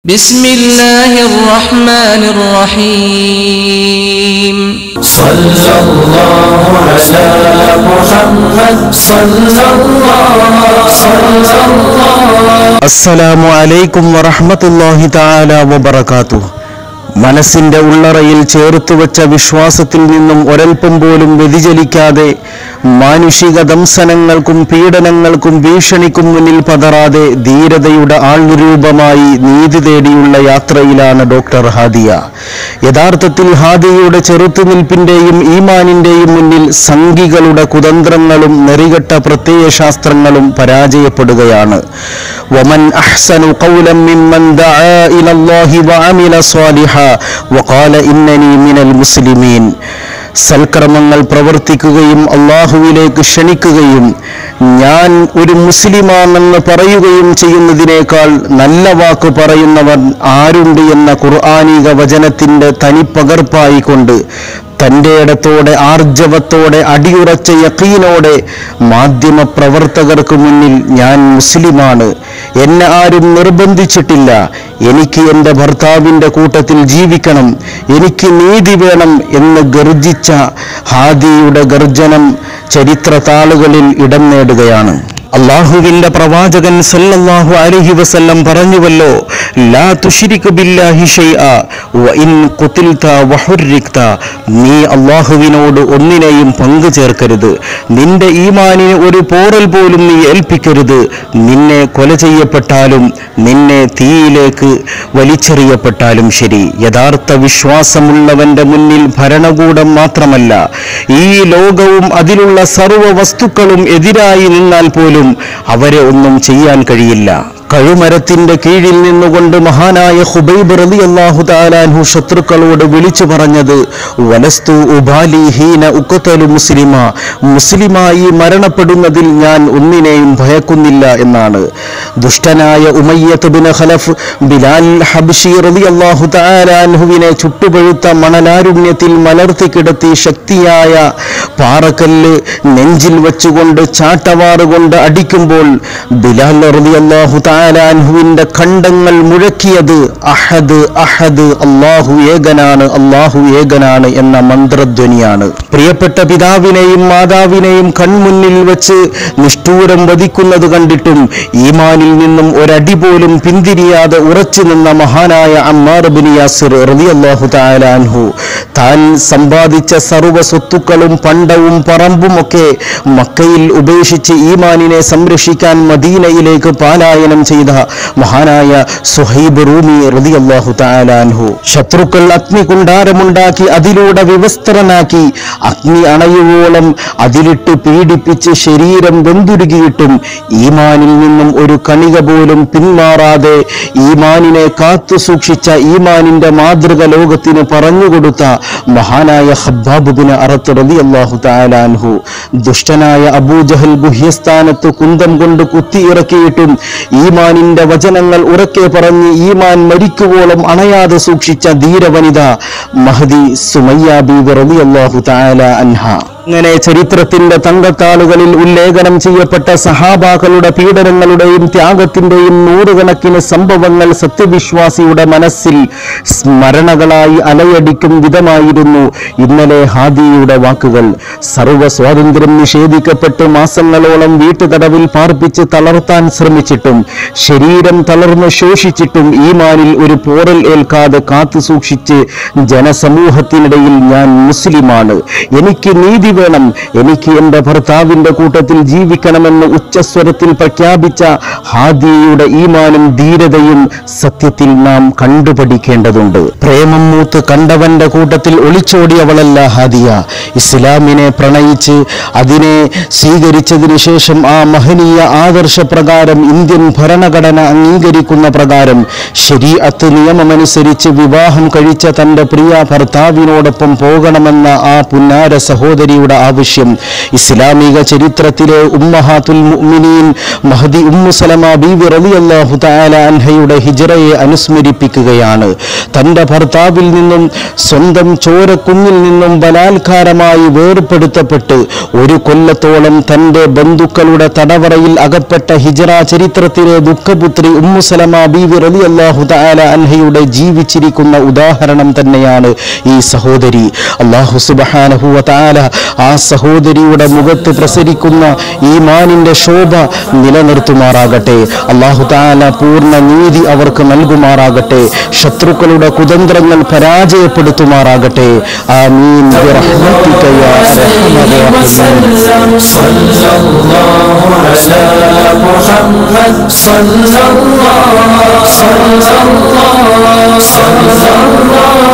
بسم الله الرحمن الرحيم صلى الله على محمد صلى الله صلى الله അസ്സലാമു അലൈക്കും വറഹ്മത്തുള്ളാഹി തആല വബറകാതുഹു മനസ്സിന്റെ ഉള്ളറയിൽ ചേർത്തു വെച്ച വിശ്വാസത്തിൽ നിന്നും ഒരൽപ്പം പോലും വ്യതിചലിക്കാതെ മാനുഷിക ദംസനങ്ങൾക്കും പീഡനങ്ങൾക്കും ഭീഷണിക്കും മുന്നിൽ പതറാതെ ധീരതയുടെ ആൾരൂപമായി നീതി തേടിയുള്ള യാത്രയിലാണ് ഡോക്ടർ ഹാദിയ യഥാർത്ഥത്തിൽ ഹാദിയയുടെ ചെറുത്തുനിൽപ്പിന്റെയും ഈമാനിന്റെയും മുന്നിൽ സംഘികളുടെ കുതന്ത്രങ്ങളും നെറികെട്ട പ്രത്യയശാസ്ത്രങ്ങളും പരാജയപ്പെടുകയാണ് വമൻ അഹ്സനു ഖൗലൻ മിമ്മൻ ദആ ഇലല്ലാഹി വഅമില സ്വാലിഹാ വഖാല ഇന്നനി മിനൽ മുസ്ലിമീൻ സൽക്കർമ്മങ്ങൾ പ്രവർത്തിക്കുകയും അള്ളാഹുവിലേക്ക് ക്ഷണിക്കുകയും ഞാൻ ഒരു മുസ്ലിമാണെന്ന് പറയുകയും ചെയ്യുന്നതിനേക്കാൾ നല്ല വാക്ക് പറയുന്നവൻ ആരുണ്ട് എന്ന ഖുർആാനിക വചനത്തിന്റെ തനിപ്പകർപ്പായിക്കൊണ്ട് തൻ്റെ ഇടത്തോടെ ആർജവത്തോടെ അടിയുറച്ച യക്കീനോടെ മാധ്യമ പ്രവർത്തകർക്ക് മുന്നിൽ ഞാൻ മുസ്ലിമാണ് എന്നെ ആരും നിർബന്ധിച്ചിട്ടില്ല എനിക്ക് എൻ്റെ ഭർത്താവിൻ്റെ കൂട്ടത്തിൽ ജീവിക്കണം എനിക്ക് നീതി വേണം എന്ന് ഗർജിച്ച ഹാദിയുടെ ഗർജനം ചരിത്ര താളുകളിൽ ഇടം നേടുകയാണ് അള്ളാഹുവിന്റെ പ്രവാചകൻ സല്ലല്ലാഹു അലൈഹി വസല്ലം പറഞ്ഞുവല്ലോ ലാ തുശ്രിക് ബില്ലാഹി ഷൈഅ വ ഇൻ ഖുതിൽത വഹുർരിക്ത നീ അള്ളാഹുവിനോട് ഒന്നിനെയും പങ്കു ചേർക്കരുത് നിന്റെ ഈമാനിന് ഒരു പോറൽ പോലും നീ ഏൽപ്പിക്കരുത് നിന്നെ കൊല ചെയ്യപ്പെട്ടാലും നിന്നെ തീയിലേക്ക് വലിച്ചെറിയപ്പെട്ടാലും ശരി യഥാർത്ഥ വിശ്വാസമുള്ളവന്റെ മുന്നിൽ ഭരണകൂടം മാത്രമല്ല ഈ ലോകവും അതിലുള്ള സർവ്വ വസ്തുക്കളും എതിരായി നിന്നാൽ പോലും അവരെ ഒന്നും ചെയ്യാൻ കഴിയില്ല കഴുമരത്തിന്റെ കീഴിൽ നിന്നുകൊണ്ട് മഹാനായ ഹുബൈബ് റലി അള്ളാഹു താലാൻഹു ശത്രുക്കളോട് വിളിച്ചു പറഞ്ഞത് വലസ്തു ഉബാലി ഹീന ഉക്കത്തലു മുസ്ലിമ മുസ്ലിമായി മരണപ്പെടുന്നതിൽ ഞാൻ ഒന്നിനെയും ഭയക്കുന്നില്ല എന്നാണ് ദുഷ്ടനായ Umayyah bin Khalaf Bilal Habshi റലി അള്ളാഹു താലാൻഹുവിനെ ചുട്ടുപഴുത്ത മണലാരുണ്യത്തിൽ മലർത്തി കിടത്തി ശക്തിയായ പാറക്കല്ല് നെഞ്ചിൽ വെച്ചുകൊണ്ട് ചാട്ടവാറുകൊണ്ട് അടിക്കുമ്പോൾ ബിലാൽ റലി അള്ളാഹു താലാൻഹുവിന്റെ ഖണ്ഡങ്ങൾ മുഴക്കിയത് അഹദ് അഹദ് അള്ളാഹു ഏകനാണ് അള്ളാഹു ഏകനാണ് എന്ന മന്ത്രധ്വനിയാണ് പ്രിയപ്പെട്ട പിതാവിനെയും മാതാവിനെയും കൺമുന്നിൽ വെച്ച് നിഷ്ഠൂരം വധിക്കുന്നത് കണ്ടിട്ടും ഈമാനിൽ നിന്നും ഒരടി പോലും പിന്തിരിയാതെ ഉറച്ചു നിന്ന മഹാനായ അമ്മാർ ബിൻ യാസിർ റളിയല്ലാഹു തആല അൻഹു താൻ സമ്പാദിച്ച സർവ്വ സ്വത്തുക്കളും പണ്ടവും പറമ്പുമൊക്കെ മക്കയിൽ ഉപേക്ഷിച്ച് ഈമാനിനെ സംരക്ഷിക്കാൻ മദീനയിലേക്ക് പാലായനം ചെയ്ത മഹാനായ സുഹൈബ് റൂമി റളിയല്ലാഹു തആല അൻഹു ശത്രുക്കൾ അഗ്നി കുണ്ടാരമുണ്ടാക്കി അതിലൂടെ വിവസ്ത്രനാക്കി അഗ്നി അണയുവോളം അതിലിട്ട് പീഡിപ്പിച്ച് ശരീരം വെന്തുരുകിയിട്ടും ഈമാനിൽ നിന്നും ഒരു കണിക പോലും പിന്മാറാതെ ഈമാനിനെ കാത്തു സൂക്ഷിച്ച ഈമാനിന്റെ മാതൃക ലോകത്തിന് പറഞ്ഞുകൊടുത്ത മഹാനായ ഹബ്ബാബുബിന് അറത്ത് റതി അള്ളാഹു താലാൻഹു ദുഷ്ടനായ അബൂജഹൽ ഗുഹ്യസ്ഥാനത്ത് കുന്തം കൊണ്ട് കുത്തിയിറക്കിയിട്ടും ഈമാനിന്റെ വചനങ്ങൾ ഉറക്കെ പറഞ്ഞ് ഈമാൻ മരിക്കുവോളം അണയാതെ സൂക്ഷിച്ച ധീരവനിത മഹദി സുമയ്യ ബീബി റതി അള്ളാഹു താല അൻഹ അങ്ങനെ ചരിത്രത്തിന്റെ തങ്കത്താളുകളിൽ ഉല്ലേഖനം ചെയ്യപ്പെട്ട സഹാബാക്കളുടെ പീഡനങ്ങളുടെയും ത്യാഗത്തിന്റെയും നൂറുകണക്കിന് സംഭവങ്ങൾ സത്യവിശ്വാസിയുടെ മനസ്സിൽ സ്മരണകളായി അലയടിക്കും വിധമായിരുന്നു ഇന്നലെ ഹാദിയുടെ വാക്കുകൾ സർവ്വ സ്വാതന്ത്ര്യം നിഷേധിക്കപ്പെട്ട് മാസങ്ങളോളം വീട്ടുതടവിൽ പാർപ്പിച്ച് തളർത്താൻ ശ്രമിച്ചിട്ടും ശരീരം തളർന്ന് ശോഷിച്ചിട്ടും ഈമാനിൽ ഒരു പോറൽ ഏൽക്കാതെ കാത്തു സൂക്ഷിച്ച് ജനസമൂഹത്തിനിടയിൽ ഞാൻ മുസ്ലിമാണ് എനിക്ക് നീതി വേണം എനിക്ക് എൻ്റെ ഭർത്താവിൻ്റെ കൂട്ടത്തിൽ ജീവിക്കണമെന്ന് ഉച്ചസ്വരത്തിൽ പ്രഖ്യാപിച്ച ഹാദിയയുടെ ഈമാനും ധീരതയും സത്യത്തിൽ നാം കണ്ടുപഠിക്കേണ്ടതുണ്ട് പ്രേമം മൂത്ത് കണ്ടവന്റെ കൂട്ടത്തിൽ ഒളിച്ചോടിയവളല്ല ഹാദിയ ഇസ്ലാമിനെ പ്രണയിച്ച് അതിനെ സ്വീകരിച്ചതിന് ശേഷം ആ മഹനീയ ആദർശപ്രകാരം ഇന്ത്യൻ ഭരണഘടന അംഗീകരിക്കുന്ന പ്രകാരം ശരീഅത്ത് നിയമമനുസരിച്ച് വിവാഹം കഴിച്ച തന്റെ പ്രിയ ഭർത്താവിനോടൊപ്പം പോകണമെന്ന ആ പുന്നാര സഹോദരിയുടെ സഹോദരിയുടെ ആവശ്യം ഇസ്ലാമിക ചരിത്രത്തിലെ ഉമ്മഹാത്തുൽ മുഅ്മിനീൻ മഹദി ഉമ്മു സലമ ബീവി റളിയല്ലാഹു തആല അൻഹയുടെ ഹിജ്റയെ അനുസ്മരിപ്പിക്കുകയാണ് തൻ്റെ ഭർത്താവിൽ നിന്നും സ്വന്തം ചോരക്കുഞ്ഞിൽ നിന്നും ബലാത്കാരമായി വേർപെടുത്തപ്പെട്ട് ഒരു കൊല്ലത്തോളം തൻ്റെ ബന്ധുക്കളുടെ തടവറയിൽ അകപ്പെട്ട ഹിജ്റ ചരിത്രത്തിലെ ദുഃഖപുത്രി ഉമ്മു സലമ ബീവി റളിയല്ലാഹു തആല അൻഹയുടെ ജീവിച്ചിരിക്കുന്ന ഉദാഹരണം തന്നെയാണ് ഈ സഹോദരി അള്ളാഹു സുബ്ഹാനഹു വ തആല ആ സഹോദരിയുടെ മുഖത്ത് പ്രസരിക്കുന്ന ഈമാനിന്റെ ശോഭ നിലനിർത്തുമാറാകട്ടെ അള്ളാഹു താല പൂർണ്ണ നീതി അവർക്ക് നൽകുമാറാകട്ടെ ശത്രുക്കളുടെ കുതന്ത്രങ്ങൾ പരാജയപ്പെടുത്തുമാറാകട്ടെ ആമീൻ ബിറഹ്മതിക യാ അർഹമർ റഹീം. صلى الله على محمد صلى الله صلى الله صلى الله